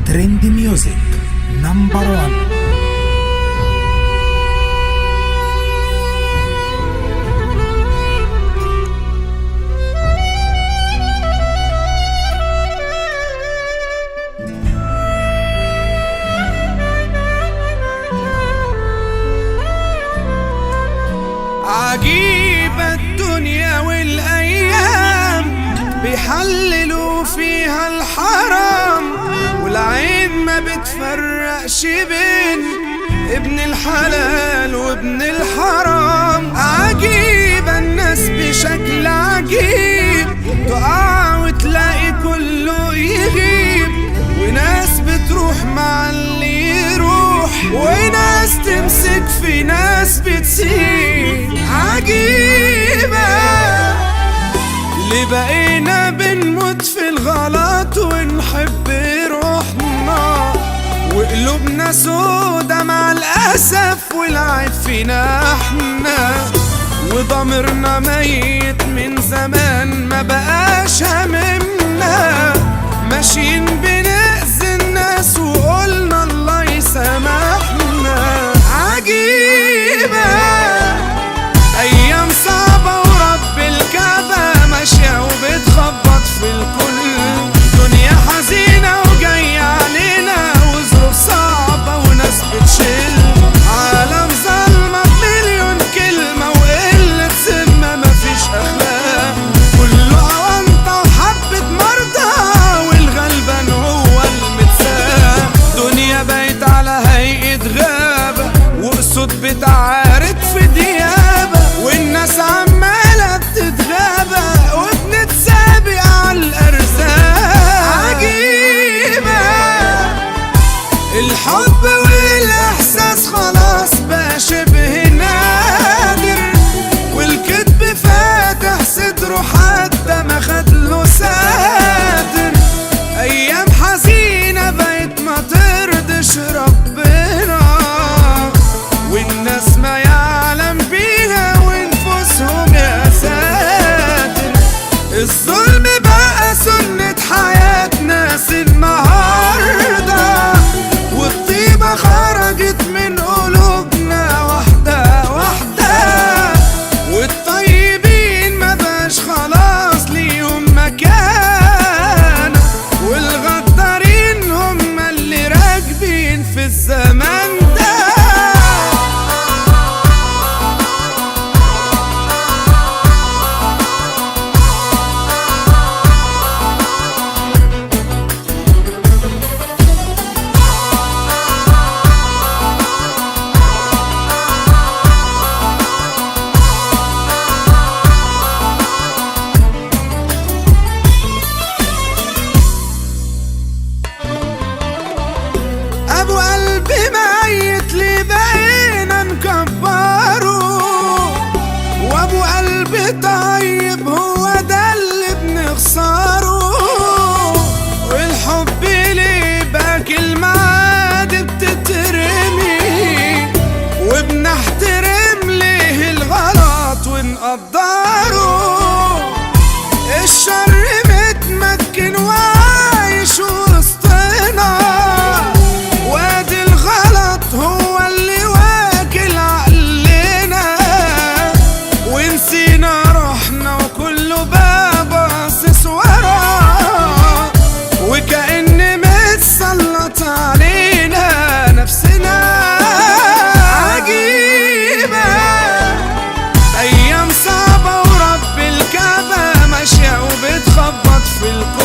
ترند ميوزك نمبر 1 عجيبة الدنيا والأيام بيحللوا فيها الحرام والعين ما بتفرقش بين ابن الحلال وابن الحرام عجيبة الناس بشكل عجيب تقع وتلاقي كله يغيب وناس بتروح مع اللي يروح وناس تمسك في ناس بتسيب عجيبة اللي بقينا بنموت في الغلط ونحب روحنا وقلوبنا سودا مع الأسف والعيب فينا احنا وضميرنا ميت من زمان ما بقاش هممنا ماشيين بنأذي الناس وقلنا الله يسامحنا عجيبة أيام صعبة ورب الكعبة ماشية وبتخبط في الكل دنيا حزينة وجاية علينا وظروف صعبة وناس بتشل عالم ظلمة بمليون كلمة وقلة سمة مفيش أخلاق كله أونطة وحبة مرضى والغلبان هو المتساب دنيا بقت على هيئة غابة وأسود بتعارك في ديابة والناس عمالة بتتغابى وبنتسابق على الأرزاق عجيبة الحب والإحساس خلاص بقى شبه نادر والكذب فاتح صدره حتى ما خدله ساتر أيام حزينة بقت ما ترضش ربنا والناس ما يعلم بيها ونفوسهم يا ساتر الظلم بقى سنة حياة ناس النهاردة والطيبة خرجت من قلوبنا واحدة واحدة والطيبين ما بقاش خلاص ليهم مكان والغدارين هم اللي راكبين في الزمان ده ابو قلبي ميت ليه بقينا نكبره وابو قلبي طيب هو ده اللي بنخسره والحب ليه بقى كلمة عادي بتترمي وبنحترم ليه الغلط ونقدره الشر متمكن وعايش وسطنا وادي الغلط هو اللي واكل عقلنا ونسينا روحنا وكله بقى باصص وراه وكأن متسلط علينا نفسنا عجيبة أيام صعبة ورب الكعبة ماشية وبتخبط في الكل